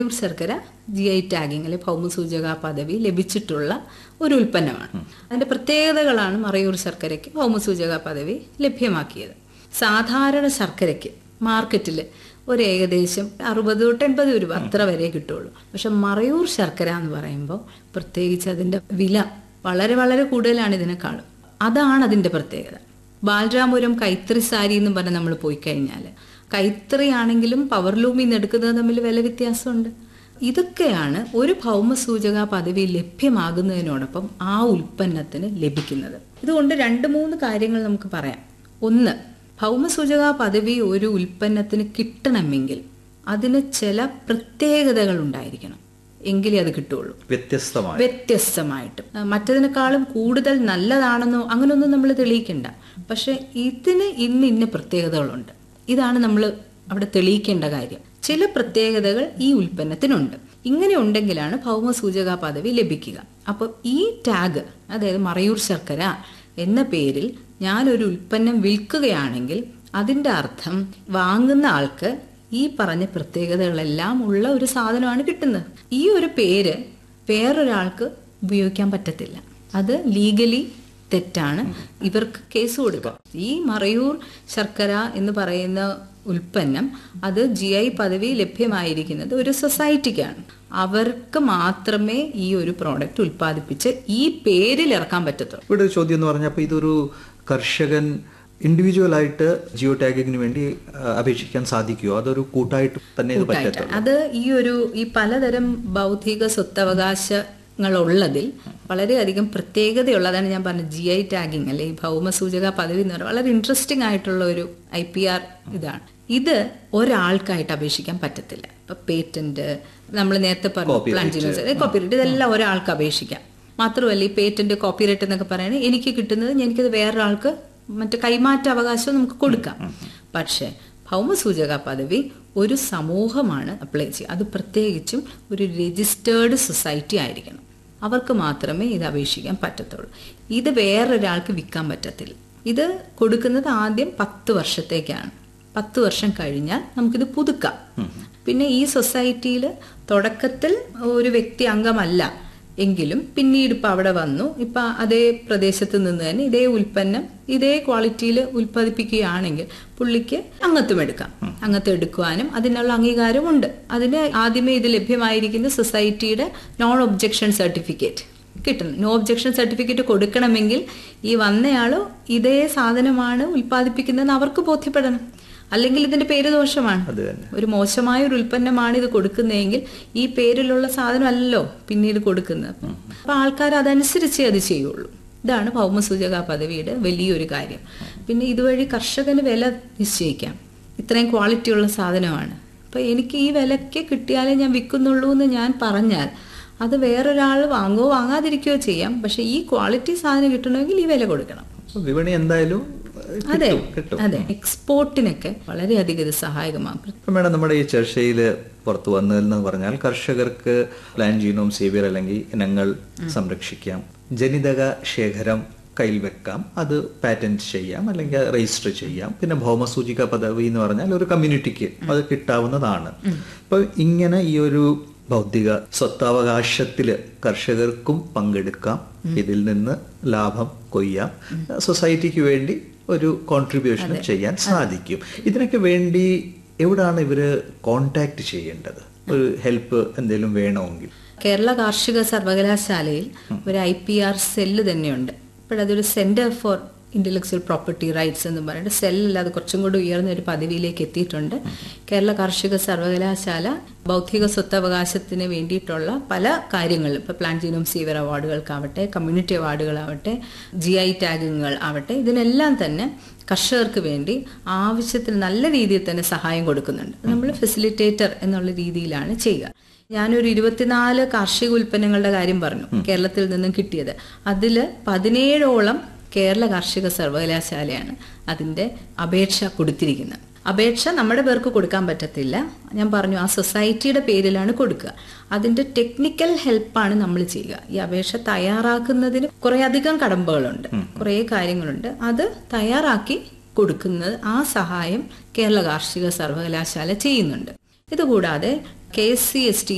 മറയൂർ ശർക്കര G I tagging അല്ലെ ഭൗമസൂചക പദവി ലഭിച്ചിട്ടുള്ള ഒരു ഉൽപ്പന്നമാണ് അതിന്റെ പ്രത്യേകതകളാണ് മറയൂർ ശർക്കരയ്ക്ക് ഭൗമസൂചക പദവി ലഭ്യമാക്കിയത് സാധാരണ ശർക്കരയ്ക്ക് മാർക്കറ്റിൽ ഒരു ഏകദേശം അറുപത് തൊട്ട് എൺപത് രൂപ അത്ര വരെ കിട്ടുള്ളൂ പക്ഷെ മറയൂർ ശർക്കര എന്ന് പറയുമ്പോൾ പ്രത്യേകിച്ച് അതിന്റെ വില വളരെ വളരെ കൂടുതലാണ് ഇതിനേക്കാളും അതാണ് അതിന്റെ പ്രത്യേകത ബാലരാമപുരം കൈത്തറി സാരി എന്ന് പറഞ്ഞ് നമ്മൾ പോയി കഴിഞ്ഞാൽ കൈത്തറി ആണെങ്കിലും പവർലൂമിൽ നിന്ന് എടുക്കുന്നത് തമ്മിൽ വില വ്യത്യാസമുണ്ട് ഇതൊക്കെയാണ് ഒരു ഭൗമസൂചക പദവി ലഭ്യമാകുന്നതിനോടൊപ്പം ആ ഉൽപ്പന്നത്തിന് ലഭിക്കുന്നത് ഇതുകൊണ്ട് രണ്ട് മൂന്ന് കാര്യങ്ങൾ നമുക്ക് പറയാം ഒന്ന് ഭൗമസൂചക പദവി ഒരു ഉൽപ്പന്നത്തിന് കിട്ടണമെങ്കിൽ അതിന് ചില പ്രത്യേകതകൾ ഉണ്ടായിരിക്കണം എങ്കിലേ അത് കിട്ടുള്ളൂ വ്യത്യസ്തമായി വ്യത്യസ്തമായിട്ട് ആ, മറ്റതിനേക്കാളും കൂടുതൽ നല്ലതാണെന്നോ അങ്ങനെയൊന്നും നമ്മൾ തെളിയിക്കണ്ട പക്ഷെ ഇതിന് ഇന്ന ഇന്ന പ്രത്യേകതകളുണ്ട് ഇതാണ് നമ്മൾ അവിടെ തെളിയിക്കേണ്ട കാര്യം ചില പ്രത്യേകതകൾ ഈ ഉൽപ്പന്നത്തിനുണ്ട് ഇങ്ങനെ ഉണ്ടെങ്കിലാണ് ഭൗമസൂചക പദവി ലഭിക്കുക അപ്പോൾ ഈ ടാഗ് അതായത് മറയൂർ ശർക്കര എന്ന പേരിൽ ഞാനൊരു ഉൽപ്പന്നം വിൽക്കുകയാണെങ്കിൽ അതിൻ്റെ അർത്ഥം വാങ്ങുന്ന ആൾക്ക് ഈ പറഞ്ഞ പ്രത്യേകതകളെല്ലാം ഉള്ള ഒരു സാധനമാണ് കിട്ടുന്നത് ഈ ഒരു പേര് വേറൊരാൾക്ക് ഉപയോഗിക്കാൻ പറ്റത്തില്ല അത് ലീഗലി തെറ്റാണ് ഇവർക്ക് കേസ് കൊടുക്കാം ഈ മറയൂർ ശർക്കര എന്ന് പറയുന്ന ഉൽപ്പന്നം അത് ജി ഐ പദവി ലഭ്യമായിരിക്കുന്നത് ഒരു സൊസൈറ്റിക്കാണ് അവർക്ക് മാത്രമേ ഈ ഒരു പ്രോഡക്റ്റ് ഉൽപ്പാദിപ്പിച്ച് ഈ പേരിൽ ഇറക്കാൻ പറ്റത്തുള്ളൂ ഇവിടെ ഒരു ചോദ്യം എന്ന് പറഞ്ഞാൽ അപ്പൊ ഇതൊരു കർഷകൻ ഇൻഡിവിജ്വൽ ആയിട്ട് ജിയോ ടാഗിങ്ങിന് വേണ്ടി ആ, അപേക്ഷിക്കാൻ സാധിക്കുമോ അതൊരു കൂട്ടായിട്ട് തന്നെ ഇത് പറ്റത്തുള്ളൂ അത് ഈ ഒരു ഈ പലതരം ബൗദ്ധിക സ്വത്തവകാശങ്ങളുള്ളതിൽ വളരെയധികം പ്രത്യേകതയുള്ളതാണ് ഞാൻ പറഞ്ഞത് ജി ഐ ടാഗിങ് അല്ലെ ഈ ഭൗമസൂചക പദവി എന്ന് പറയുന്നത് വളരെ ഇൻട്രസ്റ്റിംഗ് ആയിട്ടുള്ള ഒരു ഐ പി ആർ ഇതാണ് ഇത് ഒരാൾക്കായിട്ട് അപേക്ഷിക്കാൻ പറ്റത്തില്ല ഇപ്പൊ പേറ്റന്റ് നമ്മൾ നേരത്തെ പറഞ്ഞു പ്ലാൻ കോപ്പിറൈറ്റ് ഇതെല്ലാം ഒരാൾക്ക് അപേക്ഷിക്കാം മാത്രമല്ല ഈ പേറ്റന്റ് കോപ്പിറൈറ്റ് എന്നൊക്കെ പറയുന്നത് എനിക്ക് കിട്ടുന്നത് എനിക്കത് വേറൊരാൾക്ക് മറ്റു കൈമാറ്റ അവകാശം നമുക്ക് കൊടുക്കാം പക്ഷേ ഭൗമസൂചക പദവി ഒരു സമൂഹമാണ് അപ്ലൈ ചെയ്യുക അത് പ്രത്യേകിച്ചും ഒരു രജിസ്റ്റേർഡ് സൊസൈറ്റി ആയിരിക്കണം അവർക്ക് മാത്രമേ ഇത് അപേക്ഷിക്കാൻ പറ്റത്തുള്ളൂ ഇത് വേറൊരാൾക്ക് വിൽക്കാൻ പറ്റത്തില്ല ഇത് കൊടുക്കുന്നത് ആദ്യം പത്ത് വർഷത്തേക്കാണ് പത്ത് വർഷം കഴിഞ്ഞാൽ നമുക്കിത് പുതുക്കാം പിന്നെ ഈ സൊസൈറ്റിയിൽ തുടക്കത്തിൽ ഒരു വ്യക്തി അംഗമല്ല എങ്കിലും പിന്നീട് ഇപ്പം അവിടെ വന്നു ഇപ്പം അതേ പ്രദേശത്ത് നിന്ന് തന്നെ ഇതേ ഉൽപ്പന്നം ഇതേ ക്വാളിറ്റിയിൽ ഉൽപ്പാദിപ്പിക്കുകയാണെങ്കിൽ പുള്ളിക്ക് അംഗത്വം എടുക്കാം അംഗത്വം എടുക്കുവാനും അതിനുള്ള അംഗീകാരമുണ്ട് അതിന് ആദ്യമേ ഇത് ലഭ്യമായിരിക്കുന്ന സൊസൈറ്റിയുടെ നോൺ ഒബ്ജക്ഷൻ സർട്ടിഫിക്കറ്റ് കിട്ടണം നോ ഒബ്ജക്ഷൻ സർട്ടിഫിക്കറ്റ് കൊടുക്കണമെങ്കിൽ ഈ വന്നയാൾ ഇതേ സാധനമാണ് ഉൽപ്പാദിപ്പിക്കുന്നതെന്ന് അവർക്ക് ബോധ്യപ്പെടണം അല്ലെങ്കിൽ ഇതിന്റെ പേര് ദോഷമാണ് അത് തന്നെ ഒരു മോശമായ ഒരു ഉൽപ്പന്നമാണ് ഇത് കൊടുക്കുന്നതെങ്കിൽ ഈ പേരിലുള്ള സാധനമല്ലല്ലോ പിന്നീട് കൊടുക്കുന്നത് അപ്പൊ ആൾക്കാർ അതനുസരിച്ചേ അത് ചെയ്യുള്ളൂ ഇതാണ് ഭൗമസൂചക പദവിയുടെ വലിയൊരു കാര്യം പിന്നെ ഇതുവഴി കർഷകന് വില നിശ്ചയിക്കാം ഇത്രയും ക്വാളിറ്റിയുള്ള സാധനമാണ് അപ്പൊ എനിക്ക് ഈ വിലയ്ക്ക് കിട്ടിയാലേ ഞാൻ വിൽക്കുന്നുള്ളൂ എന്ന് ഞാൻ പറഞ്ഞാൽ അത് വേറൊരാൾ വാങ്ങുകയോ വാങ്ങാതിരിക്കുകയോ ചെയ്യാം പക്ഷെ ഈ ക്വാളിറ്റി സാധനം കിട്ടണമെങ്കിൽ ഈ വില കൊടുക്കണം അപ്പൊ വിപണി എന്തായാലും ഏഹ്, അതെ കിട്ടും കിട്ടും അതെ എക്സ്പോർട്ടിനൊക്കെ വളരെയധികം ഇത് സഹായകമാകും ഇപ്പം മേഡം നമ്മുടെ ഈ ചർച്ചയിൽ പുറത്തു വന്നതെന്ന് പറഞ്ഞാൽ കർഷകർക്ക് പ്ലാൻ ജീനോം സേവിയർ അല്ലെങ്കിൽ ഇനങ്ങൾ സംരക്ഷിക്കാം ജനിതക ശേഖരം കയ്യിൽ വെക്കാം അത് പാറ്റന്റ് ചെയ്യാം അല്ലെങ്കിൽ രജിസ്റ്റർ ചെയ്യാം പിന്നെ ഭൗമസൂചിക പദവി എന്ന് പറഞ്ഞാൽ ഒരു കമ്മ്യൂണിറ്റിക്ക് അത് കിട്ടാവുന്നതാണ് അപ്പൊ ഇങ്ങനെ ഈ ഒരു ബൗദ്ധിക സ്വത്തവകാശത്തില് കർഷകർക്കും പങ്കെടുക്കാം ഇതിൽ നിന്ന് ലാഭം കൊയ്യാം സൊസൈറ്റിക്ക് വേണ്ടി ഒരു കോൺട്രിബ്യൂഷൻ ചെയ്യാൻ സാധിക്കും ഇതിനൊക്കെ വേണ്ടി എവിടാണ് ഇവര് കോണ്ടാക്ട് ചെയ്യേണ്ടത് ഒരു ഹെൽപ്പ് എന്തെങ്കിലും വേണമെങ്കിൽ കേരള കാർഷിക സർവകലാശാലയിൽ ഒരു ഐ പി ആർ സെല്ല് തന്നെയുണ്ട് ഇപ്പോഴതൊരു centre for intellectual property rights എന്ന് പറഞ്ഞിട്ട് സെല്ലല്ല അത് കുറച്ചും കൂടി ഉയർന്ന ഒരു പദവിയിലേക്ക് എത്തിയിട്ടുണ്ട് കേരള കാർഷിക സർവകലാശാല ബൗദ്ധിക സ്വത്തവകാശത്തിന് വേണ്ടിയിട്ടുള്ള പല കാര്യങ്ങളും ഇപ്പോൾ പ്ലാൻ ജീനോം സീവർ അവാർഡുകൾക്കാവട്ടെ കമ്മ്യൂണിറ്റി അവാർഡുകളാവട്ടെ ജി ഐ ടാഗുകൾ ആവട്ടെ ഇതിനെല്ലാം തന്നെ കർഷകർക്ക് വേണ്ടി ആവശ്യത്തിന് നല്ല രീതിയിൽ തന്നെ സഹായം കൊടുക്കുന്നുണ്ട് നമ്മൾ ഫെസിലിറ്റേറ്റർ എന്നുള്ള രീതിയിലാണ് ചെയ്യുക ഞാനൊരു ഇരുപത്തിനാല് കാർഷിക ഉൽപ്പന്നങ്ങളുടെ കാര്യം പറഞ്ഞു കേരളത്തിൽ നിന്നും കിട്ടിയത് അതിൽ പതിനേഴോളം കേരള കാർഷിക സർവകലാശാലയാണ് അതിന്റെ അപേക്ഷ കൊടുത്തിരിക്കുന്നത് അപേക്ഷ നമ്മുടെ പേർക്ക് കൊടുക്കാൻ പറ്റത്തില്ല ഞാൻ പറഞ്ഞു ആ സൊസൈറ്റിയുടെ പേരിലാണ് കൊടുക്കുക അതിന്റെ ടെക്നിക്കൽ ഹെൽപ്പാണ് നമ്മൾ ചെയ്യുക ഈ അപേക്ഷ തയ്യാറാക്കുന്നതിന് കുറെ അധികം കടമ്പകളുണ്ട് കുറെ കാര്യങ്ങളുണ്ട് അത് തയ്യാറാക്കി കൊടുക്കുന്നത് ആ സഹായം കേരള കാർഷിക സർവകലാശാല ചെയ്യുന്നുണ്ട് ഇതുകൂടാതെ K S C S T